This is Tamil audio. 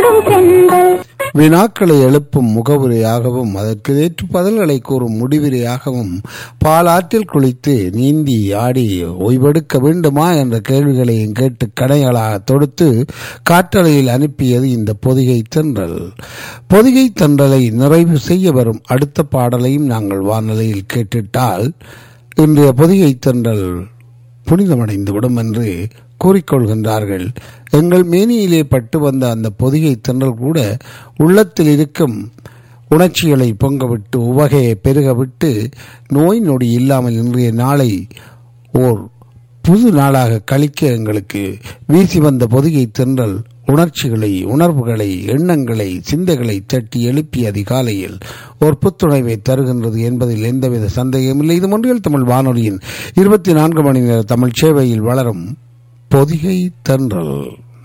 பாடும் தென்றல் வினாக்களை எழுப்பும் முகவுரையாகவும் அதற்கு ஏற்று பதில்களை கூறும் முடிவுரையாகவும் பாலாற்றில் குளித்து நீந்தி ஆடி ஓய்வெடுக்க வேண்டுமா என்ற கேள்விகளையும் கேட்டு கடைகளாக தொடுத்து காற்றலையில் அனுப்பியது இந்த பொதிகை தென்றல் பொதிகை தென்றலை நிறைவு செய்ய வரும் அடுத்த பாடலையும் நாங்கள் வானொலியில் கேட்டிட்டால் இன்றைய பொதிகை தென்றல் புனிதமடைந்து விடும் என்று கூறிக்கொள்கின்றார்கள் எங்கள் மேனியிலே பட்டு வந்த அந்த பொதிகை தென்றல் கூட உள்ளத்தில் இருக்கும் உணர்ச்சிகளை பொங்கவிட்டு உவகையை பெருகவிட்டு நோய் நொடி இல்லாமல் இன்றைய நாளை ஓர் புது நாளாக கழிக்க எங்களுக்கு வீசி வந்த பொதிகை தென்றல் உணர்ச்சிகளை உணர்வுகளை எண்ணங்களை சிந்தைகளை தட்டி எழுப்பி அதிகாலையில் ஒரு புத்துணர்வை தருகின்றது என்பதில் எந்தவித சந்தேகமில்லை இது ஒன்றியல் தமிழ் வானொலியின் இருபத்தி நான்கு மணி நேர தமிழ் சேவையில் வளரும் பொதிகை தென்றல்